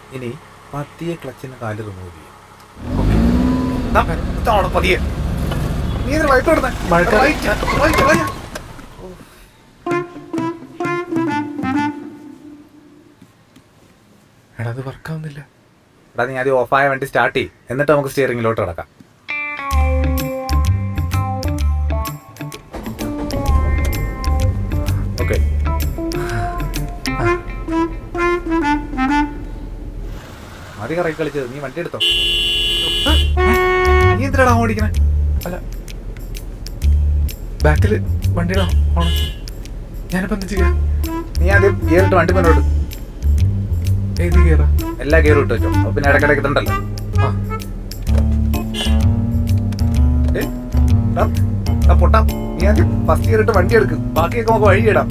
ഇനി പതിയെ ക്ലച്ചിന് കാല് റിമൂവ് ചെയ്യാം ദാ, ഇതാണ് പതിയെ നീ ഇതിന് വൈപ്പ് ഇടുന്നെ? മഴക്കാലം. Right, right, right. എടാ അത് വർക്കാവുന്നില്ല എടാ നീ ആദ്യം ഓഫായ വണ്ടി സ്റ്റാർട്ട് ചെയ്യും എന്നിട്ട് നമുക്ക് സ്റ്റിയറിംഗിലോട്ട് കിടക്കാം ഓക്കെ മതി കറക്കി കളിച്ചത് നീ വണ്ടി എടുത്തോ നീ എന്തിനാടാ ഓടിക്കണേ അല്ല ബാക്കിൽ വണ്ടിയുടെ ഓണം ഞാനിപ്പോ എന്താ ചെയ്യാ നീ ആദ്യം ഗിയർ ഇട്ട് വണ്ടി മുന്നോട്ട് ഏത് കയറാ എല്ലാ ഗിയറും ഇട്ട് വെച്ചോ അപ്പൊ പിന്നെ ഇടയ്ക്കിടയ്ക്ക് ഇതുണ്ടല്ലോ ആ ഏ? എടാ, എടാ പൊട്ടാ നീ ആദ്യം ഫസ്റ്റ് ഗിയർ ഇട്ട് വണ്ടി എടുക്ക് ബാക്കിയൊക്കെ നമുക്ക് വഴിയിടാം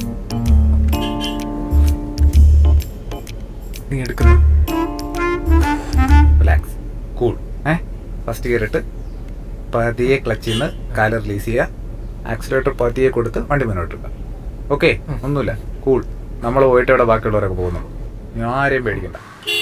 നീ എടുക്കുന്നു റിലാക്സ് കൂൾ ഏ ഫസ്റ്റ് ഗിയർ ഇട്ട് പതിയെ ക്ലച്ചിൽ നിന്ന് കാല് റിലീസ് ചെയ്യുക ആക്സിലേറ്റർ പതിയെ കൊടുത്ത് വണ്ടി മുന്നോട്ട് ഇടുക ഓക്കെ ഉം. ഒന്നുമില്ല കൂൾ നമ്മൾ പോയിട്ട് ഇവിടെ ബാക്കിയുള്ളവരൊക്കെ പോകുന്നു നീ ആരെയും പേടിക്കണ്ട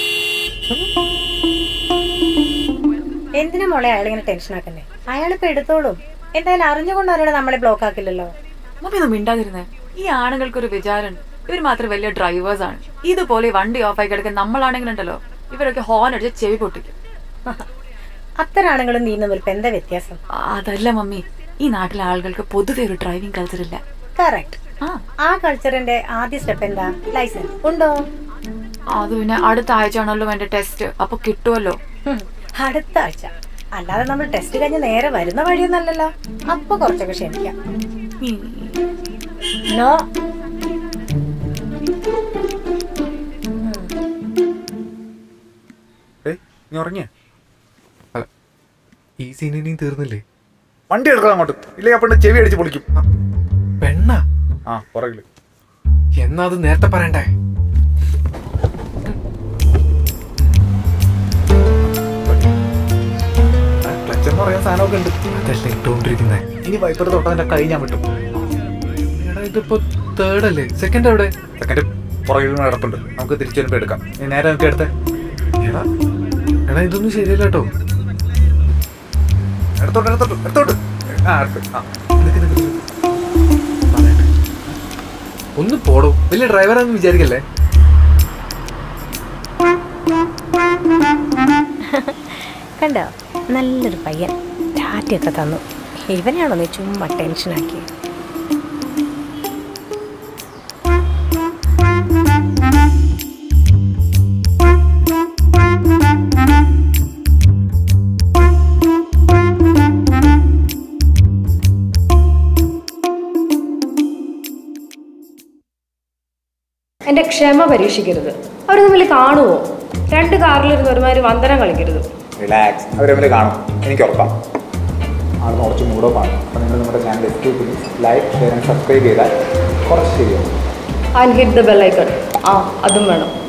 എന്തിനാ മോളെ അയാളിങ്ങനെ ടെൻഷൻ ആക്കുന്നേ അയാളിപ്പോ എടുത്തോളും എന്തായാലും അറിഞ്ഞുകൊണ്ട് ഒരാളെ നമ്മളെ ബ്ലോക്ക് ആക്കില്ലല്ലോ മമ്മി ഒന്നും മിണ്ടാതിരുന്നേ ഈ ആണുങ്ങൾക്ക് ഒരു വിചാരമുണ്ട് ഇവർ മാത്രം വലിയ ഡ്രൈവേഴ്സ് ആണ് ഇതുപോലെ ഈ വണ്ടി ഓഫ് ആയി കിടക്കാൻ നമ്മളാണെങ്കിലുണ്ടല്ലോ ഇവരൊക്കെ ഹോൺ അടിച്ച് ചെവി പൊട്ടിക്കും അത്തരം ആണുങ്ങളും നീ തമ്മിൽ ഇപ്പൊ എന്താ വ്യത്യാസം ആ, അതല്ല മമ്മി ഈ നാട്ടിലെ ആളുകൾക്ക് പൊതുവെ ഒരു ഡ്രൈവിംഗ് കൾച്ചർ ഇല്ല കറക്റ്റ് ആ ആ കൾച്ചറിന്റെ ആദ്യ സ്റ്റെപ്പ് എന്താ ലൈസൻസ് ഉണ്ടോ അത് പിന്നെ അടുത്ത ആഴ്ച ആണല്ലോ എന്റെ ടെസ്റ്റ് അപ്പൊ കിട്ടുമല്ലോ ഹും, അടുത്ത ആഴ്ച അല്ലാതെ നമ്മൾ ടെസ്റ്റ് കഴിഞ്ഞ് നേരെ വരുന്ന വഴിയൊന്നല്ലല്ലോ അപ്പൊ കുറച്ചൊക്കെ ക്ഷമിക്കാം ഈ നോ ഏ നീ ഉറങ്ങിയ അല്ല ഈ സീൻ ഇനിയും തീർന്നില്ലേ വണ്ടി എടുക്കാം അങ്ങോട്ട് ഇല്ലെങ്കിൽ അപ്പം ചെവി അടിച്ച് പൊളിക്കും പെണ്ണ ആ പുറകില് എന്നാ അത് നേരത്തെ പറയണ്ടേ ക്ലച്ച് എന്ന് പറയാൻ സാധനമൊക്കെ ഉണ്ട് അതല്ലേ ഇട്ടുകൊണ്ടിരിക്കുന്നേ ഇനി വൈപ്പർ തൊട്ടതിന്റെ കൈ ഞാൻ വിട്ടു എടാ ഇതിപ്പോ തേർഡ് അല്ലേ സെക്കൻഡ് എവിടെ സെക്കൻഡ് പുറകിൽ നിന്ന് കിടപ്പുണ്ട് നമുക്ക് തിരിച്ചു വരുമ്പോൾ എടുക്കാം നീ നേരെ നോക്കി എടുത്തേ എടാ എടാ ഇതൊന്നും ശരിയല്ല കേട്ടോ എടുത്തോട്ട് എടുത്തോട്ട് എടുത്തോട്ട് ആ എടുത്ത് ആ നിക്ക് നിക്ക് നിക്ക്. പറയട്ടെ. ഒന്ന് പോടോ വലിയ ഡ്രൈവറാന്ന് വിചാരിക്കല്ലേ കണ്ടോ നല്ലൊരു പയ്യൻ ടാറ്റയൊക്കെ തന്നു ഇവനാണോ നീ ചുമ്മാ ടെൻഷനാക്കി എൻ്റെ ക്ഷമ പരീക്ഷിക്കരുത് അവർ തമ്മിൽ കാണുമോ രണ്ട് കാറിലിരുന്ന് ഒരുമാതിരി വന്ദനം കളിക്കരുത് റിലാക്സ് അവർ തമ്മിൽ കാണും എനിക്ക് ഉറപ്പാണ് ആൾ കുറച്ച് മൂടോപ്പാണ് അപ്പോൾ നിങ്ങൾ നമ്മുടെ ചാനൽ എസ് ലൈക്ക് ഷെയർ ആൻഡ് സബ്സ്ക്രൈബ് ചെയ്താൽ കുറച്ച് ശരിയാവും ആൻഡ് ഹിറ്റ് ദ ബെല്ലൈക്കൺ ആ അതും വേണം